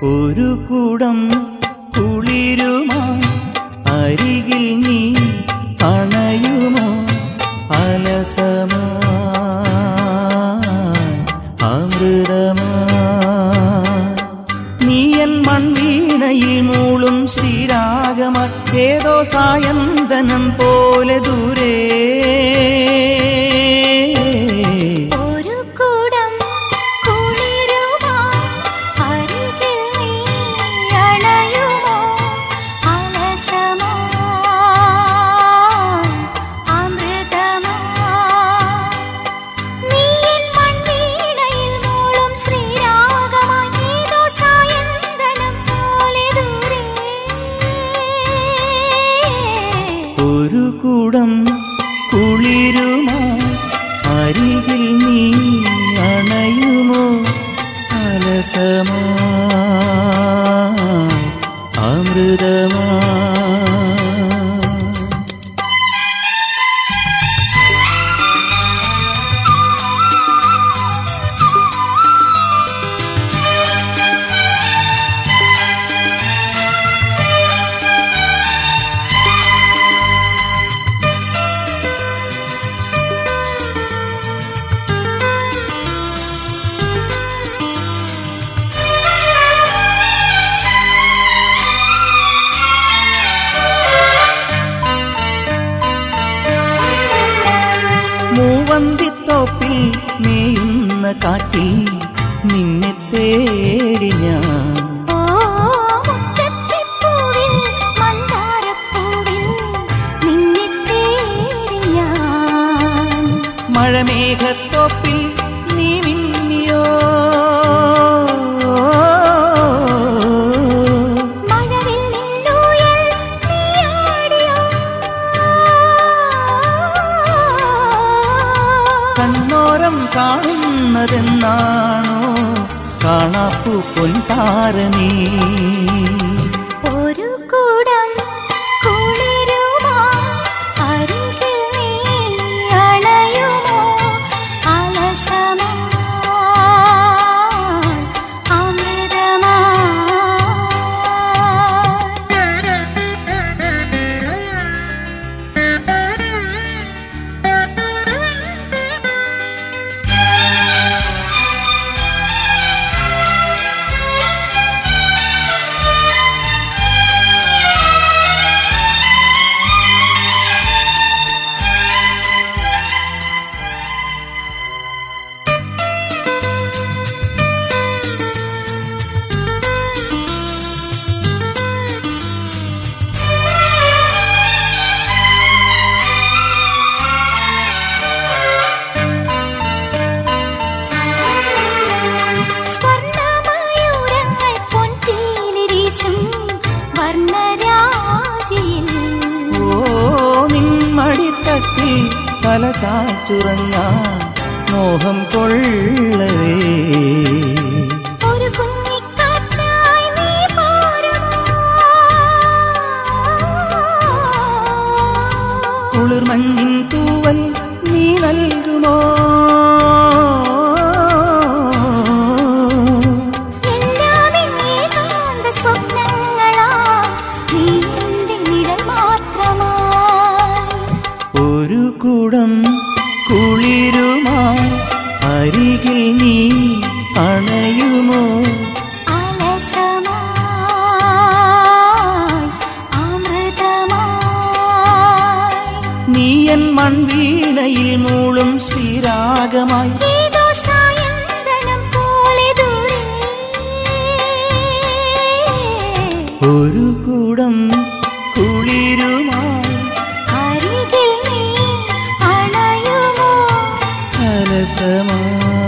ഒരു കുടം കുളിരുമായി അരികിൽ നീ അണയുമോ അലസമായി അമൃതമായി നീ എൻ മൺവീണയിൽ മൂളും ശ്രീരാഗമായി ഏതോ സായന്തനം പോലെ ദൂരേ ഒരു കുടം കുളിരുമായി അരികിൽ നീ അണയുമോ അലസമായി അമൃതമായി നീ എൻ മൺവീണയിൽ മൂളും ശ്രീരാഗമായി ഏതോ സായന്തനം പോലെ ദൂരെ ഒരു കുടം കുളിരുമായി അരികിൽ നീ അണയുമോ അലസമായി അമൃതമായി മൂവന്തിത്തോപ്പിൽ മേയുന്ന കാറ്റിൽ നിന്നെ തേടി ഞാൻ ഓ മുറ്റത്തിപ്പൂവിൽ മന്ദാരപ്പൂവിൽ നിന്നെ തേടി ഞാൻ മഴമേഘത്തോപ്പിൽ നീ മിന്നിയോ മഴവിൽ നിന്നൂയൽ നീയാടിയോ കണ്ണോരം കാണുന്നതെന്നാണോ കാണാപ്പു പൊൻതാരനീ ഒരു കൂടം കുളിരുമായി അരികിൽ നീ അണയുമോ അലസമായി അമൃതമായി സ്വർണ്ണമയൂരങ്ങൾ പൊൻതീനി വീശും വർണ്ണരാജിയിൽ ഓ നിമ്മടിത്തട്ടിൽ തല ചാച്ചുറങ്ങ മോഹം കൊള്ളവേ ഒരു കുഞ്ഞിക്കാറ്റായി നീ പോരുമോ കുളിർമഞ്ഞിൻ തൂവൽ നീ നൽകുമോ എല്ലാം ഏകാന്ത സ്വപ്നങ്ങളായി നീ എന്റെ നിഴൽ മാത്രമായി ഒരു കുടം കുളിരുമായി അരികിൽ നീ അണയുമോ അലസമായി അമൃതമായി നീ എൻ മൺവീണയിൽ മൂളും ശ്രീരാഗമായി ഏതോ സായന്തനം പോലെ ദൂരെ ഒരു കുടം കുളിരുമായി അരികിൽ നീ അണയുമോ അലസമായി